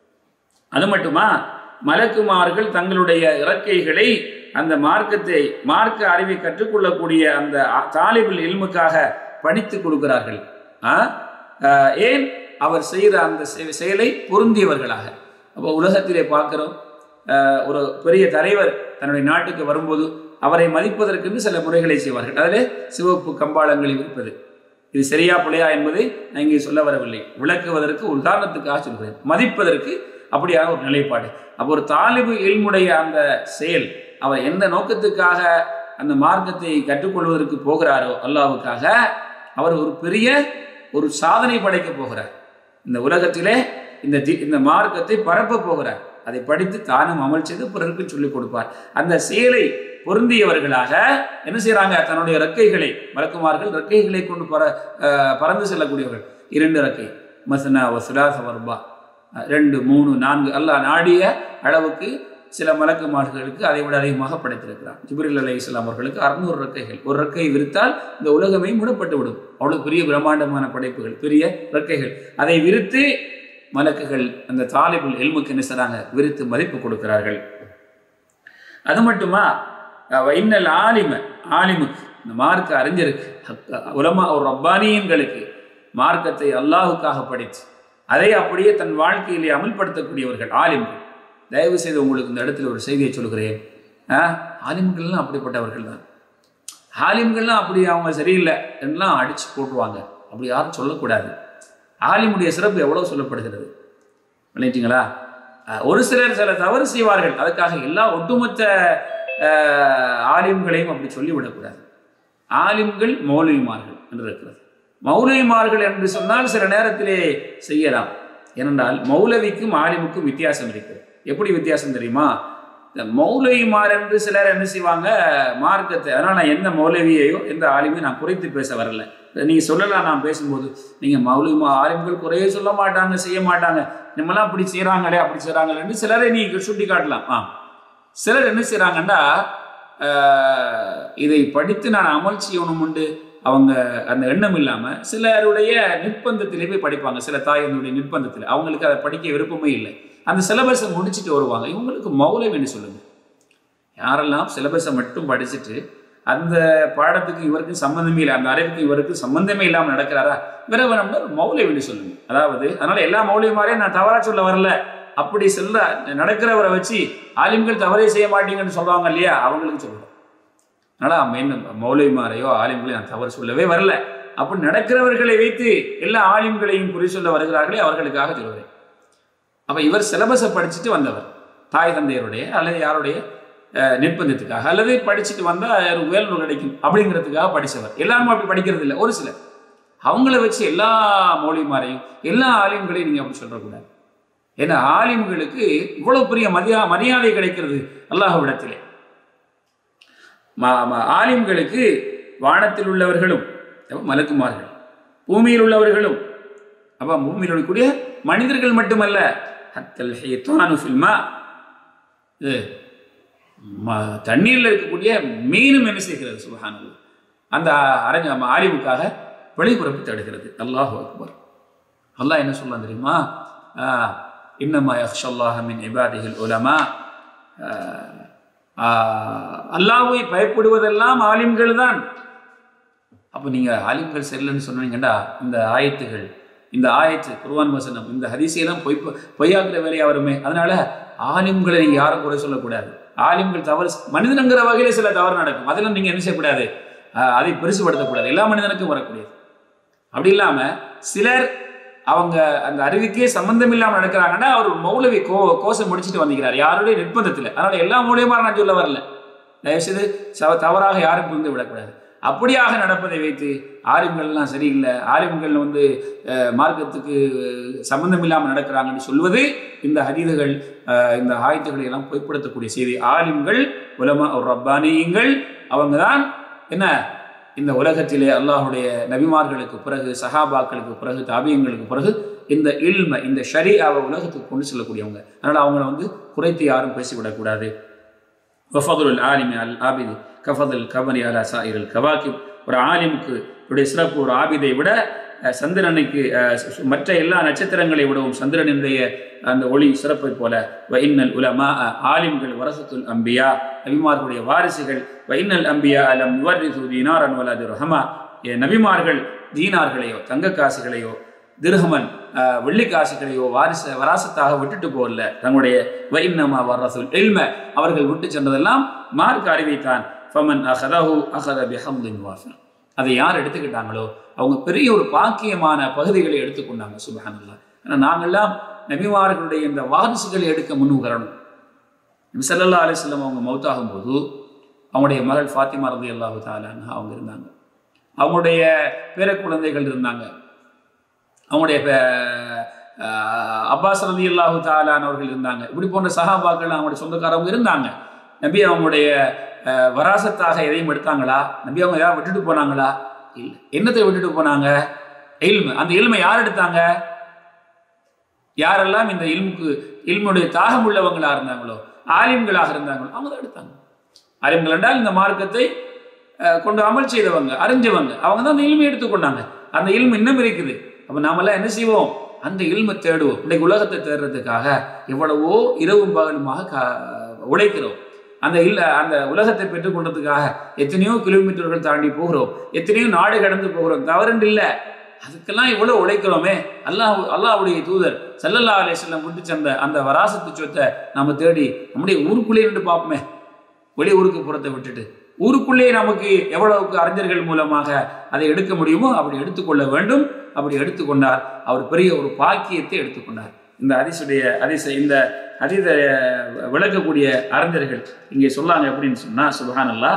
அது மட்டுமா மலக்குமார்கள் தங்களுடைய இறக்கைகளை அந்த மார்க்கத்தை மார்க்க அறிவை கற்றுக்கொள்ளக்கூடிய அந்த அ- தாலிபுல் இல்முக்காக பணித்து கொடுக்கிறார்கள் ஆ? ஆஹ், ஏன் அவர் செய்கிற அந்த செ- செயலை பொருந்தியவர்களாக அப்போ உலகத்திலே பார்க்கிறோம் ஆஹ், ஒரு பெரிய தலைவர் தன்னுடைய நாட்டுக்கு வரும்போது அவரை மதிப்பதற்கென்று சில முறைகளை செய்வார்கள் அதில் சிவப்பு கம்பாளங்களை விற்பது இது சரியா பிழையா என்பதை நான் இங்கே சொல்ல வரவில்லை விளக்குவதற்கு ஒரு உதாரணத்துக்காக சொல்கிறேன் மதிப்பதற்கு அப்படியான ஒரு நிலைப்பாடு அப்போ ஒரு தாலிபு இல்முடைய அந்த செயல் அவர் எந்த நோக்கத்துக்காக அந்த மார்க்கத்தை கற்றுக்கொள்வதற்கு போகிறாரோ அல்லாவுக்காக அவர் ஒரு பெரிய ஒரு சாதனை படைக்க போகிறார் இந்த உலகத்திலே இந்த தி- இந்த மார்க்கத்தை பரப்ப போகிறார் அதை படித்து தானும் அமல் செய்து பிறருக்கு சொல்லிக் கொடுப்பார் அந்த செயலை பொருந்தியவர்களாக என்ன செய்றாங்க தன்னுடைய ரெக்கைகளை மலக்குமார்கள் ரெக்கைகளை கொண்டு பற அஹ், பறந்து செல்லக்கூடியவர்கள் இரண்டு ரெக்கை மசனா வசுலா சவர்பா ரெண்டு மூணு நான்கு அல்லாஹ் நாடிய அளவுக்கு சில மலக்குமார்களுக்கு அதை விட அதிகமாக படைத்திருக்கிறான் ஜிப்ரில் அலை இஸ்லாம் அவர்களுக்கு அறுநூறு ரெக்கைகள் ஒரு ரெக்கை விரித்தால் இந்த உலகமே மூடப்பட்டு விடும் அவ்வளவு பெரிய பிரம்மாண்டமான படைப்புகள் பெரிய ரெக்கைகள் அதை விரித்து மலக்குகள் அந்த தாலிபுல் எல்முக்கு என்ன செய்றாங்க விரித்து மதிப்பு கொடுக்கிறார்கள் அது மட்டுமா அவ இன்னல் ஆலிம ஆலிமுக்கு இந்த மார்க்க அறிஞருக்கு ஹக்க- உலமா ஒரு ரப்பானியன்களுக்கு மார்க்கத்தை அல்லாஹுக்காக படித்து அதை அப்படியே தன் வாழ்க்கையிலே அமல்படுத்தக்கூடியவர்கள் ஆலிம்கள் தயவு செய்து உங்களுக்கு இந்த இடத்துல ஒரு செய்தியை சொல்கிறேன் ஆ, ஆலிம்கள்லாம் அப்படிப்பட்டவர்கள் தான் ஆலிம்கள்லாம் அப்படி அவங்க சரியில்லை எல்லாம் அடிச்சு போட்டுருவாங்க அப்படி யாரும் சொல்லக்கூடாது ஆலிமுடைய சிறப்பு எவ்வளவு சொல்லப்படுகிறது விளையிட்டீங்களா அஹ் ஒரு சிலர் சில தவறு செய்வார்கள் அதுக்காக எல்லா ஒட்டுமொத்த அஹ், ஆலிம்களையும் அப்படி சொல்லிவிடக்கூடாது ஆலிம்கள் மௌலவிமார்கள் என்று இருக்கிறது மௌலவிமார்கள் என்று சொன்னால் சில நேரத்திலே செய்யலாம் ஏனென்றால் மௌலவிக்கும் ஆலிமுக்கும் வித்தியாசம் இருக்கிறது எப்படி வித்தியாசம் தெரியுமா இந்த மௌலவிமார் என்று சிலர் என்ன செய்வாங்க மார்க்கத்தை அதனால் நான் எந்த மௌலவியையோ எந்த ஆலிமையும் நான் குறைத்து பேச வரல நீங்கள் சொல்லலாம் நான் பேசும்போது நீங்கள் மௌலிமா ஆலிம்கள் குறைய சொல்ல மாட்டாங்க செய்ய மாட்டாங்க நம்மலாம் அப்படி செய்கிறாங்களே அப்படி செய்கிறாங்களேன்னு சிலரை நீங்கள் சுட்டி காட்டலாம் ஆ சிலர் என்ன செய்கிறாங்கன்னா இதை படித்து நான் அமல் செய்யணும் உண்டு அவங்க அந்த எண்ணம் இல்லாமல் சிலருடைய நிர்பந்தத்திலே போய் படிப்பாங்க சில தாயினுடைய நிர்பந்தத்தில் அவங்களுக்கு அதை படிக்க விருப்பமே இல்லை அந்த சிலபஸை முடிச்சுட்டு வருவாங்க இவங்களுக்கு மௌலவின்னு சொல்லுங்க யாரெல்லாம் சிலபஸை மட்டும் படிச்சுட்டு அந்த பாடத்துக்கு இவருக்கு சம்பந்தமே இல்லை அந்த அறிவுக்கு இவருக்கு சம்பந்தமே இல்லாமல் நடக்கிறாரா இவரை வேணும்னா ஒரு மௌலவின்னு சொல்லுங்க அதாவது அதனால எல்லா மௌலவிமாரையும் நான் தவறா சொல்ல வரல அப்படி சொல்ல நடக்கிறவரை வச்சு ஆலிம்கள் தவறே செய்ய மாட்டீங்கன்னு சொல்றாங்க இல்லையா அவங்களுக்கு சொல்றோம் அதனால மெயின் மௌலவிமாரையோ ஆலிம்களையும் நான் தவறு சொல்லவே வரல அப்படி நடக்கிறவர்களை வைத்து எல்லா ஆலிம்களையும் குறி சொல்ல வருகிறார்களே அவர்களுக்காக சொல்கிறேன் அப்ப இவர் சிலபஸை படிச்சுட்டு வந்தவர் தாய் தந்தையருடைய அல்லது யாருடைய அஹ், நிர்பந்தத்துக்காக அல்லது படிச்சுட்டு வந்தால் வேலூர் கிடைக்கும் அப்படிங்கிறதுக்காக படித்தவர் எல்லாரும் அப்படி படிக்கிறது இல்லை ஒரு சிலர் அவங்கள வச்சு எல்லா மௌலிமாரையும் எல்லா ஆலிம்களையும் நீங்கள் அப்படி சொல்லக்கூடாது ஏன்னா ஆலிம்களுக்கு இவ்வளவு பெரிய மதியா மரியாதை கிடைக்கிறது அல்லாஹ்விடத்திலே ம- ம- ஆலிம்களுக்கு வானத்தில் உள்ளவர்களும் அப்ப மலக்குமார்கள் பூமியில் உள்ளவர்களும் அப்ப பூமியில் உள்ளக்கூடிய மனிதர்கள் மட்டுமல்ல ஹத்தல் ஹைத்தானு ஃபில்மா இது ம- தண்ணீர்ல இருக்கக்கூடிய மீனும் என்ன செய்கிறது சுபஹானல்லாஹ் அந்த அரங்க ஆலிமுக்காக வெளிப்புறப்பு தடுகிறது அல்லாஹு அக்பர் அல்லாஹ் என்ன சொல்லலாம் தெரியுமா ஆஹ், இன்னமா யக்ஷல்லாஹ மின் இபாதிஹில் உலமா ஆஹ், ஆஹ், அல்லாஹ்வை பயப்படுவதெல்லாம் ஆலிம்கள் தான் அப்போ நீங்கள் ஆலிம்கள் சரியில்லைன்னு சொன்னீங்கடா இந்த ஆயத்துகள் இந்த ஆயத்து குர்ஆன் வசனம் இந்த ஹதீஸையெல்லாம் பொய் பொய்யாக்குற வேலையாக வருமே அதனால ஆலிம்களை நீங்கள் யாரும் குறை சொல்லக்கூடாது ஆலிம்கள் தவறு மனிதனுங்கிற வகையில் சில தவறு நடக்கும் அதெல்லாம் நீங்கள் என்ன செய்யக்கூடாது ஆஹ், அதை பெருசுபடுத்தக்கூடாது எல்லா மனிதனுக்கும் வரக்கூடியது அப்படி இல்லாமல் சிலர் அவங்க அந்த அறிவுக்கே சம்பந்தம் இல்லாமல் நடக்கிறாங்கன்னா அவர் மௌலவி கோ கோஷம் முடிச்சுட்டு வந்திருக்கிறார் யாருடைய நிர்பந்தத்தில் அதனால எல்லா மூலியமாக நான் சொல்ல வரல தயவுசெய்து சவ தவறாக யாரும் புரிந்து விடக்கூடாது அப்படியாக நடப்பதை வைத்து ஆலிம்கள்லாம் சரியில்லை ஆலிம்கள் வந்து அஹ், மார்க்கத்துக்கு சம்பந்தம் இல்லாமல் நடக்கிறாங்கன்னு சொல்வது இந்த ஹதீதுகள் அஹ், இந்த ஆயத்துக்களை எல்லாம் பொய்ப்படுத்தக்கூடிய செய்தி ஆலிம்கள் உலமா ஒரு ரப்பானியங்கள் அவங்க தான் என்ன இந்த உலகத்திலே அல்லாஹுடைய நபிமார்களுக்கு பிறகு சஹாபாக்களுக்கு பிறகு தாபியங்களுக்கு பிறகு இந்த இல்ம இந்த ஷரீஆவை உலகத்துக்கு கொண்டு செல்லக்கூடியவங்க அதனால் அவங்கள வந்து குறைத்து யாரும் பேசிவிடக்கூடாது வஃபதுல் ஆலிமி அல் ஆபிதி கஃபதுல் கபரி அலா சாயிரல் கவாக்கிப் ஒரு ஆலிமுக்கு உடைய சிறப்பு ஒரு ஆபிதை விட அஹ், சந்திரனுக்கு அஹ், சு- மற்ற எல்லா நட்சத்திரங்களை விடவும் சந்திரனுடைய அந்த ஒளி சிறப்பை போல வைன்னல் உலமா ஆலிம்கள் வரசத்துல் அம்பியா நபிமார்களுடைய வாரிசுகள் வைன்னல் அம்பியா அலம் யுவர்ரிது தீனாரன் வலது ரஹமா நபிமார்கள் தீனார்களையோ தங்க காசுகளையோ திருஹமன் அஹ், வெள்ளி காசுகளையோ வாரிச வராசத்தாக விட்டுட்டு போகல தங்களுடைய வைன்னமா வரசுல் இல்ம அவர்கள் விட்டு சென்றதெல்லாம் மார்க் அறிவைத்தான் ஃபமன் அஹதஹு அஹத பிஹம்தின் வாஃபிர் அதை யார் எடுத்துக்கிட்டாங்களோ அவங்க பெரிய ஒரு பாக்கியமான பகுதிகளை எடுத்துக்கொண்டாங்க சுபஹானல்லாஹ் ஏன்னா நாங்கள்லாம் நபிமார்களுடைய இந்த வாரிசுகளை எடுக்க முன் வரணும் நபி ஸல்லல்லாஹு அலைஹி வஸல்லம் அவங்க மௌத்தாகும் போது அவங்களுடைய மகள் ஃபாத்திமா ரதி அல்லாஹு தாலான்னு அவங்க இருந்தாங்க அவங்களுடைய பேர குழந்தைகள் இருந்தாங்க அவங்களுடைய பே- ஆஹ் அப்பாஸ் ரதி அல்லாஹு தாலானவர்கள் இருந்தாங்க இப்படி போன்ற சஹாபாக்கள் அவங்களுடைய சொந்தக்காரவங்க இருந்தாங்க நபி அவங்களுடைய ஆஹ், வராசத்தாக எதையும் எடுத்தாங்களா நபி அவங்க ஏதாவது விட்டுட்டு போனாங்களா இல்லை என்னத்தை விட்டுட்டு போனாங்க இல்மு அந்த இல்மை யார் எடுத்தாங்க யாரெல்லாம் இந்த இல்முக்கு இல்முடைய தாகம் உள்ளவங்களா இருந்தாங்களோ ஆலிம்களாக இருந்தாங்களோ அவங்க தான் எடுத்தாங்க ஆலிம்கள் என்றால் இந்த மார்க்கத்தை அஹ், கொண்டு அமல் செய்தவங்க அறிஞ்சவங்க அவங்க தான் அந்த இல்மை எடுத்துக்கொண்டாங்க அந்த இல்மு இன்னும் இருக்குது அப்போ நாமெல்லாம் என்ன செய்வோம் அந்த இல்மை தேடுவோம் இன்னைக்கு உலகத்தை தேடுறதுக்காக எவ்வளவோ இரவும் பகலுமாக கா- உழைக்கிறோம் அந்த இல்ல அந்த உலகத்தை பெற்றுக்கொண்டதுக்காக எத்தனையோ கிலோமீட்டர்கள் தாண்டி போகிறோம் எத்தனையோ நாடு கடந்து போகிறோம் தவறுண்டு இல்லை அதுக்கெல்லாம் இவ்வளவு உழைக்கிறோமே அல்லாஹ் அல்லாஹ்வுடைய தூதர் ஸல்லல்லாஹு அலைஹி வஸல்லம் விட்டு சென்ற அந்த வராசத்து சொத்தை நம்ம தேடி நம்முடைய ஊருக்குள்ளே நின்று பார்ப்போமே வெளி ஊருக்கு புறத்தை விட்டுட்டு ஊருக்குள்ளே நமக்கு எவ்வளவுக்கு அறிஞர்கள் மூலமாக அதை எடுக்க முடியுமோ அப்படி எடுத்துக்கொள்ள வேண்டும் அப்படி எடுத்துக்கொண்டார் அவர் பெரிய ஒரு பாக்கியத்தை எடுத்துக்கொண்டார் இந்த அதிசுடைய அதிச இந்த அதித விளக்கக்கூடிய அறிஞர்கள் இங்கே சொல்லாங்க எப்படின்னு சொன்னா சுபஹானல்லாஹ்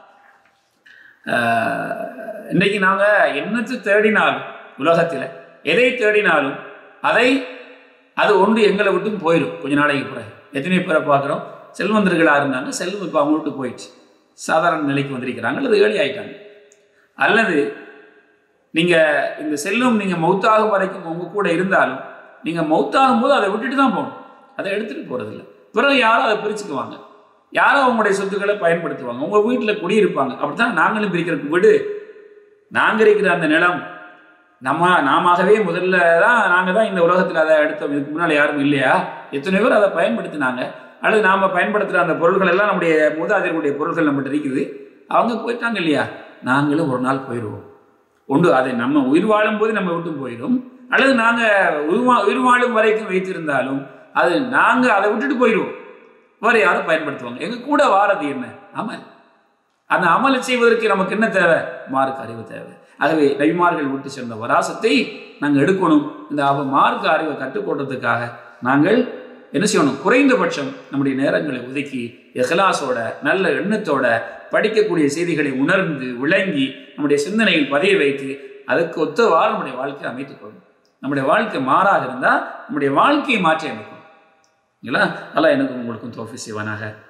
ஆஹ், இன்னைக்கு நாங்க என்னத்தை தேடினாலும் உலகத்தில் எதை தேடினாலும் அதை அது ஒன்று எங்களை விட்டும் போயிடும் கொஞ்ச நாளைக்கு பிறகு எத்தனை பேரை பார்க்குறோம் செல்வந்தர்களாக இருந்தாங்க செல்வம் இப்போ அவங்க விட்டு போயிடுச்சு சாதாரண நிலைக்கு வந்திருக்கிறாங்க அல்லது ஏழை ஆயிட்டாங்க அல்லது நீங்கள் இந்த செல்வம் நீங்கள் மௌத்தாகும் வரைக்கும் உங்கள் கூட இருந்தாலும் நீங்கள் மௌத்தாகும் போது அதை விட்டுட்டு தான் போகணும் அதை எடுத்துகிட்டு போகிறதில்ல பிறகு யாரும் அதை பிரிச்சுக்குவாங்க யாரோ உங்களுடைய சொத்துக்களை பயன்படுத்துவாங்க உங்கள் வீட்டில் குடியிருப்பாங்க அப்படித்தான் நாங்களும் பிரிக்கிற வீடு நாங்கள் இருக்கிற அந்த நிலம் நம்ம நாமவே முதல்ல தான் நாங்கள் தான் இந்த உலகத்தில் அதை எடுத்தோம் இதுக்கு முன்னால் யாரும் இல்லையா எத்தனை பேர் அதை பயன்படுத்தினாங்க அல்லது நாம் பயன்படுத்துகிற அந்த பொருள்கள் எல்லாம் நம்முடைய மூதாதையர்களுடைய பொருள்கள் நம்மகிட்ட இருக்குது அவங்க போயிட்டாங்க இல்லையா நாங்களும் ஒரு நாள் போயிடுவோம் ஒன்று அதை நம்ம உயிர் வாழும் போது நம்ம விட்டு போயிடும் அல்லது நாங்கள் உயிர் வா உயிர் வாழும் வரைக்கும் வைத்திருந்தாலும் அது நாங்கள் அதை விட்டுட்டு போயிடுவோம் வேறு யாரும் பயன்படுத்துவாங்க எங்கள் கூட வாரது என்ன அமல் அந்த அமலை செய்வதற்கு நமக்கு என்ன தேவை மார்க்க அறிவு தேவை ஆகவே நபிமார்கள் விட்டு சென்ற வராசத்தை நாங்கள் எடுக்கணும் இந்த அவ மார்க்க அறிவை கற்றுக்கொள்றதுக்காக நாங்கள் என்ன செய்யணும் குறைந்தபட்சம் நம்முடைய நேரங்களை ஒதுக்கி எஹ்லாஸோட நல்ல எண்ணத்தோட படிக்கக்கூடிய செய்திகளை உணர்ந்து விளங்கி நம்முடைய சிந்தனையில் பதிய வைத்து அதுக்கு ஒத்தவாறு நம்முடைய வாழ்க்கையை அமைத்துக் கொள்ளணும் நம்முடைய வாழ்க்கை மாறாக இருந்தால் நம்முடைய வாழ்க்கையை மாற்றி அமைக்கணும் இல்லைங்களா அல்லாஹ் எனக்கும் உங்களுக்கும் தோஃபி செய்வானாக